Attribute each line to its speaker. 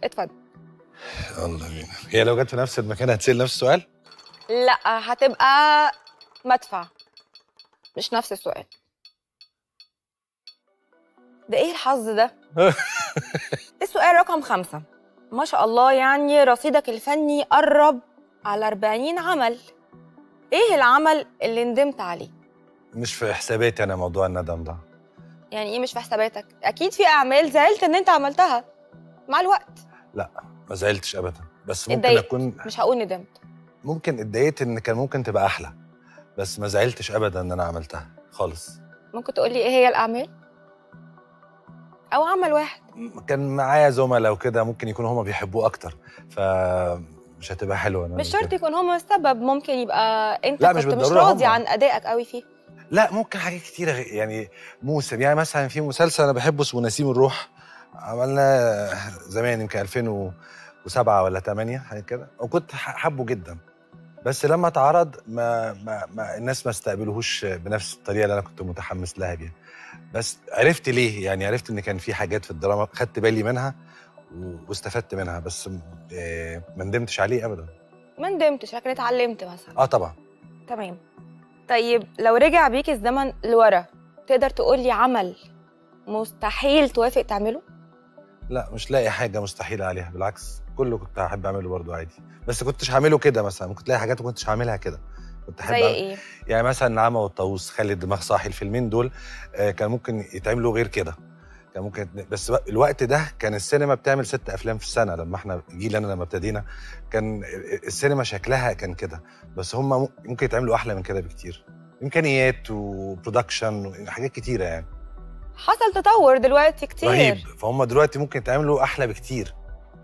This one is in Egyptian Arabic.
Speaker 1: اتفضل
Speaker 2: يلا بينا هي لو جت في نفس المكان هتسال نفس السؤال
Speaker 1: لا هتبقى مدفع مش نفس السؤال ده ايه الحظ ده السؤال رقم خمسة ما شاء الله يعني رصيدك الفني قرب على 40 عمل ايه العمل اللي ندمت عليه
Speaker 2: مش في حساباتي انا موضوع الندم ده
Speaker 1: يعني ايه مش في حساباتك اكيد في اعمال زعلت ان انت عملتها مع الوقت
Speaker 2: ما زعلتش ابدا بس ممكن
Speaker 1: اتضايقت.
Speaker 2: اكون
Speaker 1: مش هقول ندمت
Speaker 2: ممكن اتضايقت ان كان ممكن تبقى احلى بس ما زعلتش ابدا ان انا عملتها خالص
Speaker 1: ممكن تقولي ايه هي الاعمال او عمل واحد
Speaker 2: كان معايا زملاء وكده ممكن يكونوا هما بيحبوه اكتر فمش هتبقى حلوه أنا
Speaker 1: مش شرط يكون هما السبب ممكن يبقى انت
Speaker 2: لا، مش
Speaker 1: كنت مش
Speaker 2: بالضرورة
Speaker 1: راضي
Speaker 2: هما.
Speaker 1: عن ادائك قوي فيه
Speaker 2: لا ممكن حاجات كتيرة غ- يعني موسم يعني مثلا في مسلسل أنا بحبه اسمه نسيم الروح عملنا زمان يمكن 2007 ولا 8 حاجة كده وكنت ح- حابه جدا بس لما اتعرض ما, ما, ما الناس ما استقبلوهوش بنفس الطريقة اللي أنا كنت متحمس لها بيها بس عرفت ليه يعني عرفت إن كان في حاجات في الدراما خدت بالي منها و- واستفدت منها بس م- آه، ما ندمتش عليه أبدا
Speaker 1: ما ندمتش لكن اتعلمت مثلا
Speaker 2: اه طبعا
Speaker 1: تمام طيب لو رجع بيك الزمن لورا تقدر تقولي عمل مستحيل توافق تعمله
Speaker 2: لا مش لاقي حاجه مستحيله عليها بالعكس كله كنت هحب اعمله برضو عادي بس كنتش هعمله كده مثلا ممكن تلاقي حاجات ما كنتش هعملها كده كنت احب
Speaker 1: زي
Speaker 2: أعمل-
Speaker 1: ايه
Speaker 2: يعني مثلا نعمه والطاووس خلي الدماغ صاحي الفيلمين دول آه، كان ممكن يتعملوا غير كده كان ممكن بس وق- الوقت ده كان السينما بتعمل ست افلام في السنه لما احنا جيلنا لما ابتدينا كان السينما شكلها كان كده بس هم ممكن يتعملوا احلى من كده بكتير امكانيات وبرودكشن وحاجات كتيره يعني
Speaker 1: حصل تطور دلوقتي كتير
Speaker 2: رهيب فهم دلوقتي ممكن يتعملوا احلى بكتير